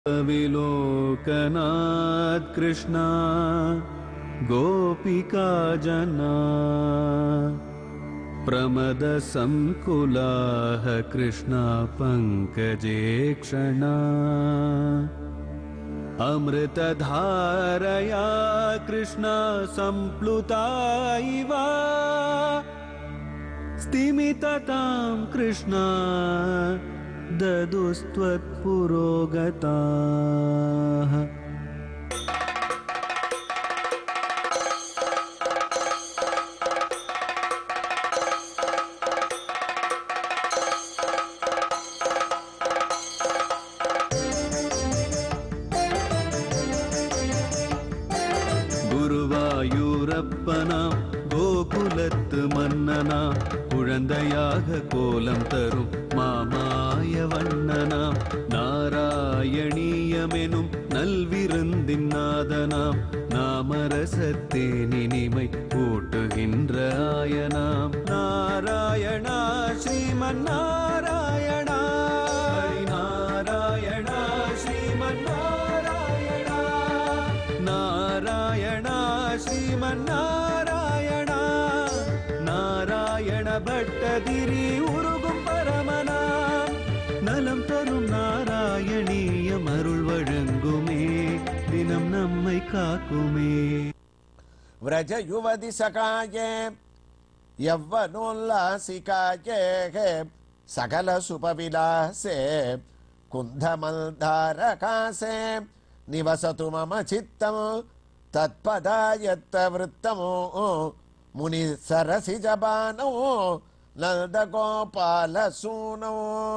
विलोकनात् कृष्णा गोपिका जना प्रमदसङ्कुलाः कृष्णा पङ्कजे क्षणा अमृतधारया कृष्णा सम्प्लुता इव स्तिमिततां कृष्णा ददुस्त्वत्पुरोगताः குருவாயூரப்பனாம் கோகுலத்து மன்னனாம் குழந்தையாக கோலம் தரும் மாமாய வண்ணனாம் நாராயணீயமெனும் நல்விருந்தின் நாதனாம் நாமரசத்தேனினிமை கூட்டுகின்ற ஆயனாம் நாராயணா ஸ்ரீமன் நாராயணா ஹரி நாராயணா ஸ்ரீமன் நாராயணா நாராயணா ஸ்ரீமன் நாராயணா நாராயண பட்டதிரி உருகும் பரமனாம் நலம் தரும் நாராயணீயம் அருள் வழங்குமே தினம் நம்மை காக்குமே व्रज युवति सकाये यौवनोल्लासिकाये सकल सुपविलासे कुन्धमल्धारकासे निवसतु मम चित्तम् तत्पदायत्तवृत्तमो मुनि सरसिजबानो நந்தகோபாலசூனோ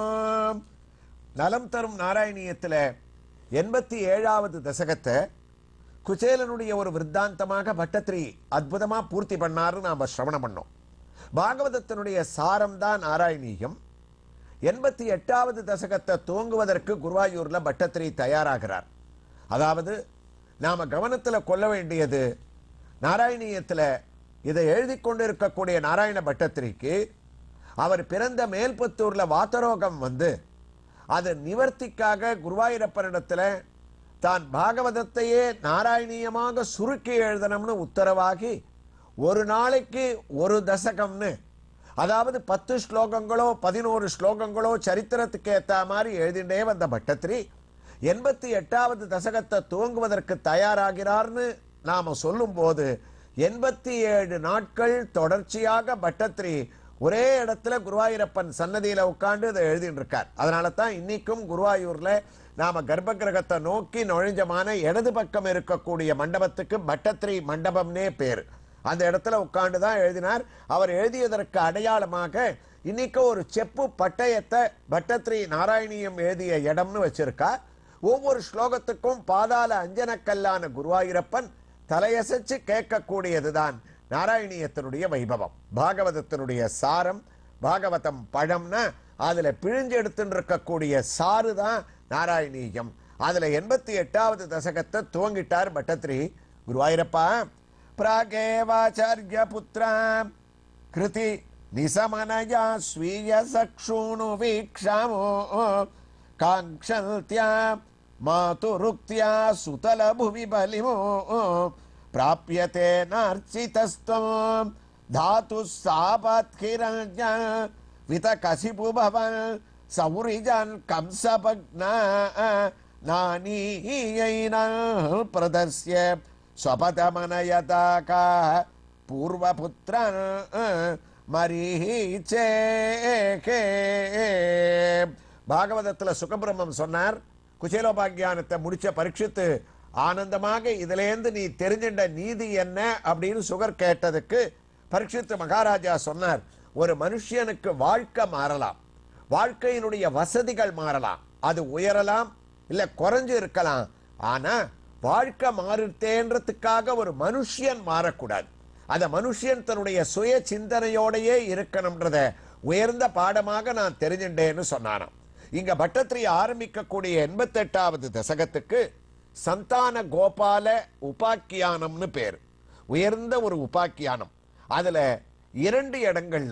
நலம் தரும் நாராயணியத்துல எண்பத்தி ஏழாவது தசகத்தை குச்சேலனுடைய ஒரு விருத்தாந்தமாக பட்டத்திரி அற்புதமா பூர்த்தி பண்ணாரு நாம சிரவணம் பண்ணோம் பாகவதத்தினுடைய சாரம் தான் நாராயணீயம் எண்பத்தி எட்டாவது தசகத்தை துவங்குவதற்கு குருவாயூர்ல பட்டத்திரி தயாராகிறார் அதாவது நாம கவனத்துல கொள்ள வேண்டியது நாராயணீயத்துல இதை எழுதி கொண்டிருக்கக்கூடிய நாராயண பட்டத்திரிக்கு அவர் பிறந்த மேல்புத்தூர்ல வாத்தரோகம் வந்து அது நிவர்த்திக்காக குருவாயூரப்பனிடத்துல தான் பாகவதத்தையே நாராயணீயமாக சுருக்கி எழுதணும்னு உத்தரவாகி ஒரு நாளைக்கு ஒரு தசகம்னு அதாவது பத்து ஸ்லோகங்களோ பதினோரு ஸ்லோகங்களோ சரித்திரத்துக்கு ஏத்த மாதிரி எழுதிண்டே வந்த பட்டத்திரி எண்பத்தி எட்டாவது தசகத்தை துவங்குவதற்கு தயாராகிறார்னு நாம சொல்லும் போது எண்பத்தி ஏழு நாட்கள் தொடர்ச்சியாக பட்டத்திரி ஒரே இடத்துல குருவாயூரப்பன் சன்னதியில உட்கார்ந்து இதை எழுதிட்டு இருக்கார் அதனால தான் இன்னைக்கும் குருவாயூர்ல நாம கர்ப்ப கிரகத்தை நோக்கி நுழைஞ்சமான இடது பக்கம் இருக்கக்கூடிய மண்டபத்துக்கு பட்டத்திரி மண்டபம்னே பேர் அந்த இடத்துல உட்கார்ந்து தான் எழுதினார் அவர் எழுதியதற்கு அடையாளமாக இன்னைக்கு ஒரு செப்பு பட்டயத்தை பட்டத்திரி நாராயணியம் எழுதிய இடம்னு வச்சிருக்கார் ஒவ்வொரு ஸ்லோகத்துக்கும் பாதாள அஞ்சனக்கல்லான குருவாயூரப்பன் தலையசைச்சு கேட்கக்கூடியதுதான் நாராயணியத்தினுடைய வைபவம் பாகவதத்தினுடைய சாரம் பாகவதம் பழம்னா அதுல பிழிஞ்சு எடுத்துட்டு இருக்கக்கூடிய சாறு தான் நாராயணீயம் அதுல எண்பத்தி எட்டாவது தசகத்தை துவங்கிட்டார் பட்டத்திரி குருவாயூரப்பா பிராகேவாச்சாரிய புத்திரா கிருதி நிசமனயா ஸ்வீய சக்ஷூணு வீக்ஷாமோ காங்க்ஷல்த்யா மாதுருக்தியா சுதல புவி பலிமோ பிராப்யதே நார்ச்சிதஸ்தம் தாத்து சாபாத்கிரஞ்ச வித கசிபு பவன் சௌரிஜான் கம்சபக்னா நானீயைனால் பிரதர்ஸ்ய ஸ்வபதமனயதாகா பூர்வபுத்திரன் மரீச்சே பாகவதத்துல சுகபிரம்மம் சொன்னார் குச்சேலோபாக்கியானத்தை முடிச்ச பரீட்சித்து ஆனந்தமாக இதிலேந்து நீ தெரிஞ்சின்ற நீதி என்ன அப்படின்னு சுகர் கேட்டதுக்கு பரீட்சித்து மகாராஜா சொன்னார் ஒரு மனுஷனுக்கு வாழ்க்கை மாறலாம் வாழ்க்கையினுடைய வசதிகள் மாறலாம் அது உயரலாம் இல்ல குறைஞ்சு இருக்கலாம் ஆனா வாழ்க்கை மாறுத்தேன்றதுக்காக ஒரு மனுஷியன் மாறக்கூடாது அந்த மனுஷியன் தன்னுடைய சுய சிந்தனையோடையே இருக்கணும்ன்றத உயர்ந்த பாடமாக நான் தெரிஞ்சுட்டேன்னு சொன்னானாம் இங்க பட்டத்திரி ஆரம்பிக்கக்கூடிய எண்பத்தெட்டாவது தசகத்துக்கு சந்தான கோபால உபாக்கியானம்னு பேர் உயர்ந்த ஒரு உபாக்கியானம் அதுல இரண்டு இடங்கள்ல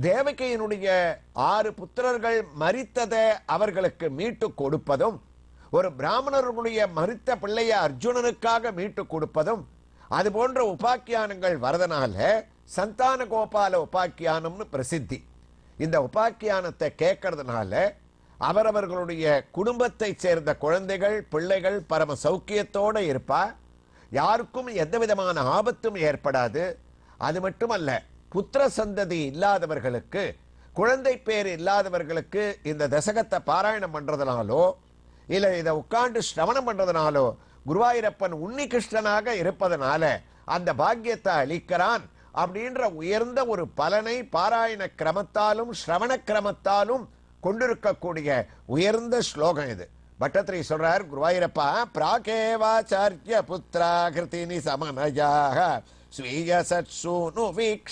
தேவகியினுடைய ஆறு புத்திரர்கள் மரித்ததை அவர்களுக்கு மீட்டு கொடுப்பதும் ஒரு பிராமணர்களுடைய மறித்த பிள்ளையை அர்ஜுனனுக்காக மீட்டு கொடுப்பதும் அது போன்ற உபாக்கியானங்கள் வரதனால சந்தான கோபால உபாக்கியானம்னு பிரசித்தி இந்த உபாக்கியானத்தை கேட்கறதுனால அவரவர்களுடைய குடும்பத்தைச் சேர்ந்த குழந்தைகள் பிள்ளைகள் பரம சௌக்கியத்தோட இருப்பா யாருக்கும் எந்த விதமான ஆபத்தும் ஏற்படாது அது மட்டுமல்ல புத்திர சந்ததி இல்லாதவர்களுக்கு குழந்தை பேர் இல்லாதவர்களுக்கு இந்த தசகத்தை பாராயணம் பண்றதுனாலோ இல்ல இதை உட்கார்ந்து ஸ்ரவணம் பண்றதுனாலோ குருவாயூரப்பன் உன்னி கிருஷ்ணனாக இருப்பதனால அந்த பாக்கியத்தை அளிக்கிறான் அப்படின்ற உயர்ந்த ஒரு பலனை பாராயண கிரமத்தாலும் ஸ்ரவண கிரமத்தாலும் கொண்டிருக்கக்கூடிய உயர்ந்த ஸ்லோகம் இது பட்டத்திரி சொல்றார் குருவாயூரப்பா பிராகேவாச்சாரிய புத்திரா கிருத்தினி சமனஜாக ஸ்வீய சத்சூனு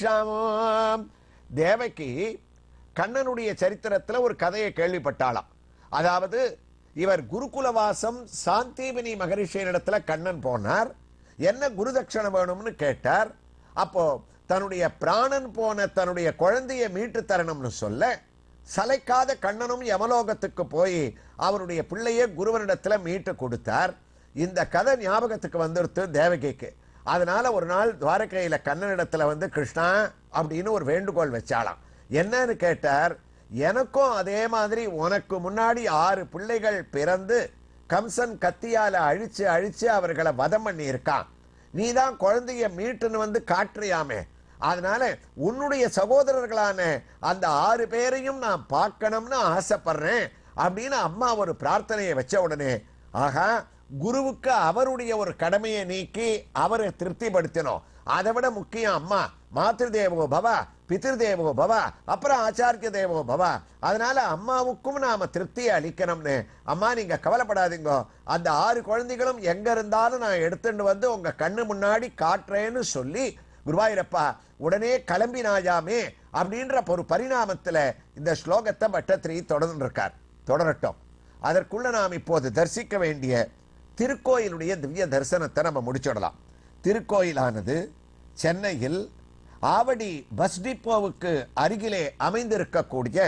வீக்ஷாம் தேவகி கண்ணனுடைய சரித்திரத்துல ஒரு கதையை கேள்விப்பட்டாளாம் அதாவது இவர் குருகுலவாசம் சாந்தீபினி மகரிஷியனிடத்துல கண்ணன் போனார் என்ன குருதட்சணை வேணும்னு கேட்டார் அப்போ தன்னுடைய பிராணன் போன தன்னுடைய குழந்தையை மீட்டு தரணும்னு சொல்ல சளைக்காத கண்ணனும் யமலோகத்துக்கு போய் அவருடைய பிள்ளையை குருவனிடத்துல மீட்டு கொடுத்தார் இந்த கதை ஞாபகத்துக்கு வந்துருத்து தேவகிக்கு அதனால ஒரு நாள் துவாரகையில கண்ணனிடத்துல வந்து கிருஷ்ணா அப்படின்னு ஒரு வேண்டுகோள் வச்சாளாம் என்னன்னு கேட்டார் எனக்கும் அதே மாதிரி உனக்கு முன்னாடி ஆறு பிள்ளைகள் பிறந்து கம்சன் கத்தியால அழிச்சு அழிச்சு அவர்களை வதம் பண்ணி இருக்கான் நீ தான் குழந்தைய மீட்டுன்னு வந்து காட்டுறியாமே அதனால உன்னுடைய சகோதரர்களான அந்த ஆறு பேரையும் நான் பார்க்கணும்னு ஆசைப்படுறேன் அப்படின்னு அம்மா ஒரு பிரார்த்தனையை வச்ச உடனே ஆகா குருவுக்கு அவருடைய ஒரு கடமையை நீக்கி அவரை திருப்திப்படுத்தினோம் அதை விட முக்கியம் அம்மா மாத்திரு தேவோ பவா பிதிரு தேவோ பவா அப்புறம் ஆச்சாரிய தேவோ பவா அதனால அம்மாவுக்கும் நாம திருப்தியை அளிக்கணும்னு அம்மா நீங்க கவலைப்படாதீங்க அந்த ஆறு குழந்தைகளும் எங்க இருந்தாலும் நான் எடுத்துட்டு வந்து உங்க கண்ணு முன்னாடி காட்டுறேன்னு சொல்லி குருவாயூரப்பா உடனே கிளம்பினாயாமே அப்படின்ற ஒரு பரிணாமத்துல இந்த ஸ்லோகத்தை பட்டத்திரி தொடர்ந்து இருக்கார் தொடரட்டும் அதற்குள்ள நாம் இப்போது தரிசிக்க வேண்டிய திருக்கோயிலுடைய திவ்ய தரிசனத்தை நம்ம முடிச்சிடலாம் திருக்கோயிலானது சென்னையில் ஆவடி பஸ் டிப்போவுக்கு அருகிலே அமைந்திருக்கக்கூடிய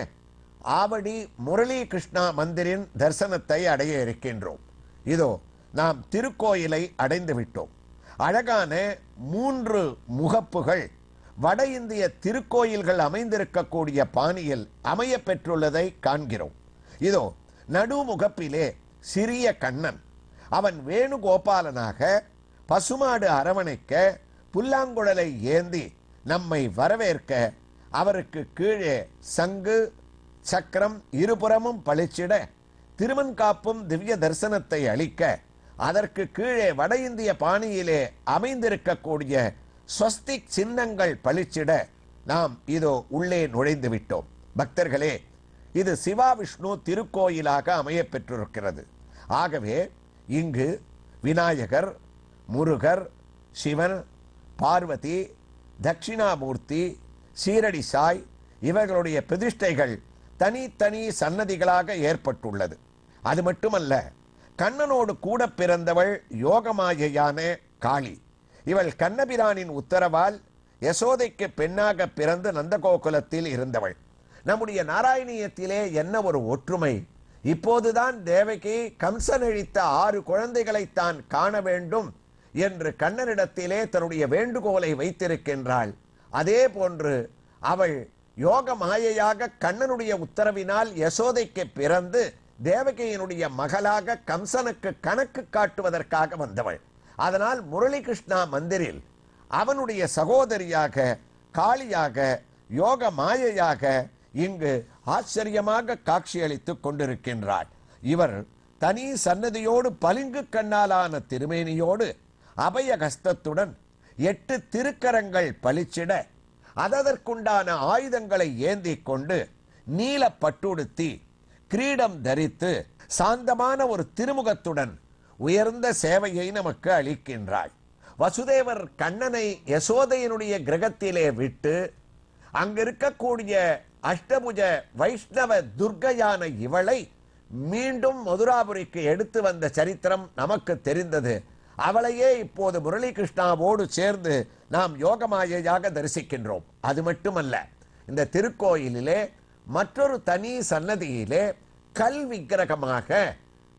ஆவடி முரளி கிருஷ்ணா மந்திரின் தரிசனத்தை அடைய இருக்கின்றோம் இதோ நாம் திருக்கோயிலை அடைந்து விட்டோம் அழகான மூன்று முகப்புகள் வட இந்திய திருக்கோயில்கள் அமைந்திருக்கக்கூடிய பாணியில் அமைய பெற்றுள்ளதை காண்கிறோம் இதோ நடுமுகப்பிலே சிறிய கண்ணன் அவன் வேணுகோபாலனாக பசுமாடு அரவணைக்க புல்லாங்குழலை ஏந்தி நம்மை வரவேற்க அவருக்கு கீழே சங்கு சக்கரம் இருபுறமும் பளிச்சிட திருமன்காப்பும் திவ்ய தரிசனத்தை அளிக்க அதற்கு கீழே வட இந்திய பாணியிலே அமைந்திருக்கக்கூடிய ஸ்வஸ்திக் சின்னங்கள் பளிச்சிட நாம் இதோ உள்ளே நுழைந்து விட்டோம் பக்தர்களே இது சிவா விஷ்ணு திருக்கோயிலாக அமையப் பெற்றிருக்கிறது ஆகவே இங்கு விநாயகர் முருகர் சிவன் பார்வதி தட்சிணாமூர்த்தி சீரடி சாய் இவர்களுடைய பிரதிஷ்டைகள் தனித்தனி சன்னதிகளாக ஏற்பட்டுள்ளது அது மட்டுமல்ல கண்ணனோடு கூட பிறந்தவள் யோகமாயையான காளி இவள் கண்ணபிரானின் உத்தரவால் யசோதைக்கு பெண்ணாக பிறந்து நந்தகோகுலத்தில் இருந்தவள் நம்முடைய நாராயணியத்திலே என்ன ஒரு ஒற்றுமை இப்போதுதான் தேவகி கம்சன் அழித்த ஆறு குழந்தைகளை தான் காண வேண்டும் என்று கண்ணனிடத்திலே தன்னுடைய வேண்டுகோளை வைத்திருக்கின்றாள் அதே போன்று அவள் யோக மாயையாக கண்ணனுடைய உத்தரவினால் யசோதைக்கு பிறந்து தேவகியினுடைய மகளாக கம்சனுக்கு கணக்கு காட்டுவதற்காக வந்தவள் அதனால் முரளி கிருஷ்ணா மந்திரில் அவனுடைய சகோதரியாக காளியாக யோக மாயையாக இங்கு ஆச்சரியமாக காட்சியளித்துக் கொண்டிருக்கின்றாள் இவர் தனி சன்னதியோடு பளிங்கு கண்ணாலான திருமேனியோடு அபய கஸ்தத்துடன் எட்டு திருக்கரங்கள் பளிச்சிட அதற்குண்டான ஆயுதங்களை ஏந்திக் கொண்டு நீல பட்டுடுத்தி கிரீடம் தரித்து சாந்தமான ஒரு திருமுகத்துடன் உயர்ந்த சேவையை நமக்கு அளிக்கின்றாள் வசுதேவர் கண்ணனை யசோதையினுடைய கிரகத்திலே விட்டு அங்கிருக்கக்கூடிய அஷ்டபுஜ வைஷ்ணவ துர்க்கையான இவளை மீண்டும் மதுராபுரிக்கு எடுத்து வந்த சரித்திரம் நமக்கு தெரிந்தது அவளையே இப்போது முரளி கிருஷ்ணாவோடு சேர்ந்து நாம் யோகமாயையாக தரிசிக்கின்றோம் அது மட்டுமல்ல இந்த திருக்கோயிலிலே மற்றொரு தனி சன்னதியிலே கல் விக்கிரகமாக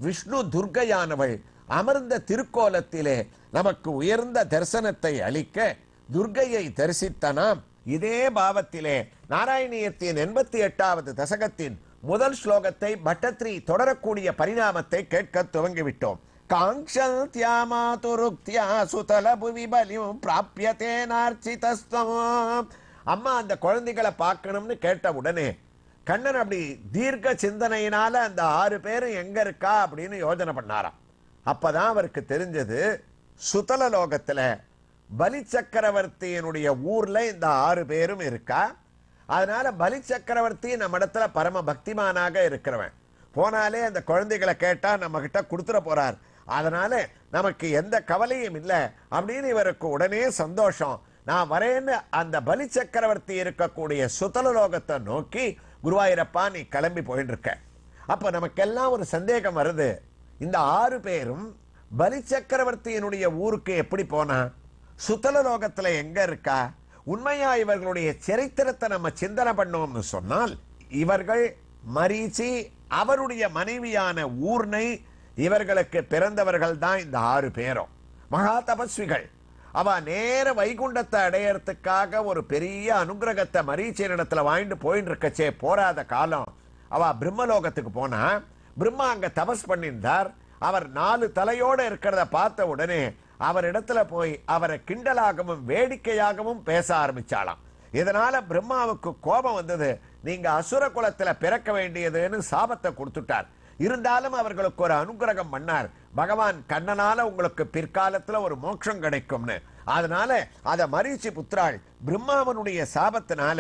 விஷ்ணு துர்க்கையானவள் அமர்ந்த திருக்கோலத்திலே நமக்கு உயர்ந்த தரிசனத்தை அளிக்க துர்க்கையை தரிசித்த நாம் இதே பாவத்திலே நாராயணியத்தின் எண்பத்தி எட்டாவது தசகத்தின் முதல் ஸ்லோகத்தை பட்டத்ரி தொடரக்கூடிய பரிணாமத்தை கேட்க துவங்கிவிட்டோம் காங்க்ஷல்த்யா மாதுருக்தியா சுதல புவி பலியும் பிராபியதே நார்ச்சிதஸ்தம் அம்மா அந்த குழந்தைகளை பார்க்கணும்னு கேட்ட உடனே கண்ணன் அப்படி தீர்க்க சிந்தனையினால அந்த ஆறு பேரும் எங்க இருக்கா அப்படின்னு யோஜனை பண்ணாராம் அப்பதான் அவருக்கு தெரிஞ்சது சுதல லோகத்துல பலி சக்கரவர்த்தியினுடைய ஊர்ல இந்த ஆறு பேரும் இருக்கா அதனால பலி சக்கரவர்த்தி நம்ம இடத்துல பரம பக்திமானாக இருக்கிறவன் போனாலே அந்த குழந்தைகளை கேட்டா நம்ம கிட்ட கொடுத்துட போறார் அதனால நமக்கு எந்த கவலையும் இல்லை அப்படின்னு இவருக்கு உடனே சந்தோஷம் நான் வரேன்னு அந்த பலி சக்கரவர்த்தி இருக்கக்கூடிய சுதல லோகத்தை நோக்கி குருவாயூரப்பா நீ கிளம்பி போயிட்டு இருக்க அப்ப நமக்கெல்லாம் ஒரு சந்தேகம் வருது இந்த ஆறு பேரும் பலி சக்கரவர்த்தியினுடைய ஊருக்கு எப்படி போனா சுத்தல லோகத்துல எங்க இருக்கா உண்மையா இவர்களுடைய சரித்திரத்தை நம்ம சிந்தனை பண்ணோம்னு சொன்னால் இவர்கள் மரீச்சி அவருடைய மனைவியான ஊர்னை இவர்களுக்கு பிறந்தவர்கள் தான் இந்த ஆறு பேரும் மகா தபஸ்விகள் அவ நேர வைகுண்டத்தை அடையறதுக்காக ஒரு பெரிய அனுகிரகத்தை மரீச்சியனிடத்துல வாங்கிட்டு போயிட்டு இருக்கச்சே போராத காலம் அவ பிரம்மலோகத்துக்கு போனா பிரம்மா அங்க தபஸ் பண்ணியிருந்தார் அவர் நாலு தலையோட இருக்கிறத பார்த்த உடனே அவர் இடத்துல போய் அவரை கிண்டலாகவும் வேடிக்கையாகவும் பேச ஆரம்பிச்சாளாம் இதனால பிரம்மாவுக்கு கோபம் வந்தது நீங்க அசுர குலத்துல பிறக்க வேண்டியதுன்னு சாபத்தை கொடுத்துட்டார் இருந்தாலும் அவர்களுக்கு ஒரு அனுகிரகம் பண்ணார் பகவான் கண்ணனால உங்களுக்கு பிற்காலத்துல ஒரு மோட்சம் கிடைக்கும்னு அதனால அத மரீச்சி புத்திராள் பிரம்மாவனுடைய சாபத்தினால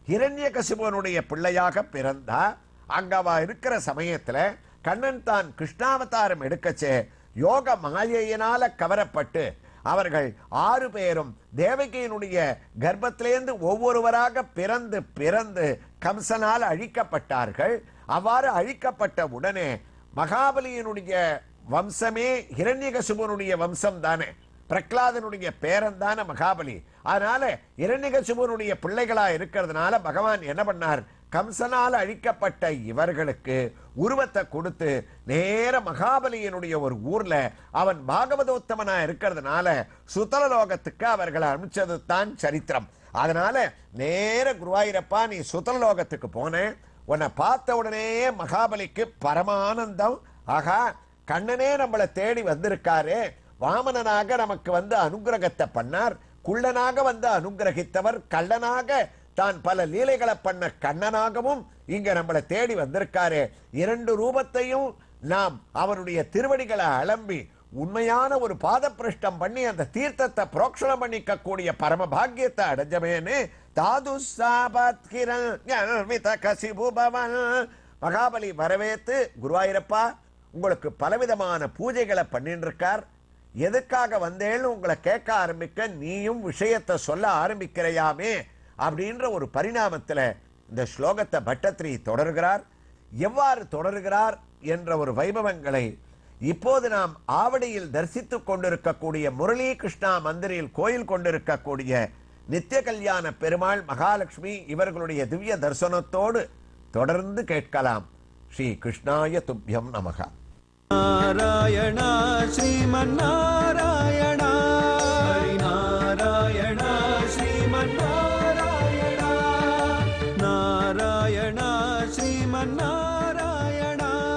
இரண்ய பிள்ளையாக பிறந்தா அங்கவா இருக்கிற சமயத்துல கண்ணன் தான் கிருஷ்ணாவதாரம் எடுக்கச்சே யோக மாயையினால கவரப்பட்டு அவர்கள் ஆறு பேரும் தேவகியினுடைய கர்ப்பத்திலேந்து ஒவ்வொருவராக பிறந்து பிறந்து கம்சனால் அழிக்கப்பட்டார்கள் அவ்வாறு அழிக்கப்பட்ட உடனே மகாபலியினுடைய வம்சமே இரண்யகசுபனுடைய வம்சம் தானே பிரகலாதனுடைய பேரன் தானே மகாபலி அதனால இரண்யகசுபனுடைய பிள்ளைகளா இருக்கிறதுனால பகவான் என்ன பண்ணார் கம்சனால் அழிக்கப்பட்ட இவர்களுக்கு உருவத்தை கொடுத்து நேர மகாபலியினுடைய ஒரு ஊர்ல அவன் பாகவதோத்தமனா இருக்கிறதுனால சுதல லோகத்துக்கு அவர்களை அனுப்பிச்சது தான் சரித்திரம் அதனால நேர குருவாயிரப்பா நீ சுதல லோகத்துக்கு போனேன் உன்னை பார்த்த உடனே மகாபலிக்கு பரமானந்தம் ஆகா கண்ணனே நம்மளை தேடி வந்திருக்காரு வாமனனாக நமக்கு வந்து அனுகிரகத்தை பண்ணார் குள்ளனாக வந்து அனுகிரகித்தவர் கள்ளனாக தான் பல லீலைகளை பண்ண கண்ணனாகவும் இங்க நம்மளை தேடி வந்திருக்காரு இரண்டு ரூபத்தையும் நாம் அவருடைய திருவடிகளை அலம்பி உண்மையான ஒரு பாதப்பிருஷ்டம் பண்ணி அந்த தீர்த்தத்தை புரோக்ஷணம் பண்ணிக்க கூடிய பரம பாக்கியத்தை அடைஞ்சமேனு தாது கசிபுபவன் மகாபலி வரவேத்து குருவாயிரப்பா உங்களுக்கு பலவிதமான பூஜைகளை பண்ணிட்டு இருக்கார் எதுக்காக வந்தேன்னு உங்களை கேட்க ஆரம்பிக்க நீயும் விஷயத்தை சொல்ல ஆரம்பிக்கிறையாமே அப்படின்ற ஒரு பரிணாமத்துல இந்த ஸ்லோகத்தை பட்டத்ரி தொடர்கிறார் எவ்வாறு தொடர்கிறார் என்ற ஒரு வைபவங்களை இப்போது நாம் ஆவடியில் தரிசித்துக் கொண்டிருக்கக்கூடிய முரளி கிருஷ்ணா மந்திரில் கோயில் கொண்டிருக்கக்கூடிய நித்திய கல்யாண பெருமாள் மகாலட்சுமி இவர்களுடைய திவ்ய தரிசனத்தோடு தொடர்ந்து கேட்கலாம் ஸ்ரீ கிருஷ்ணாய துப்பியம் நமகா நாராயணா ஸ்ரீமன்னாராயண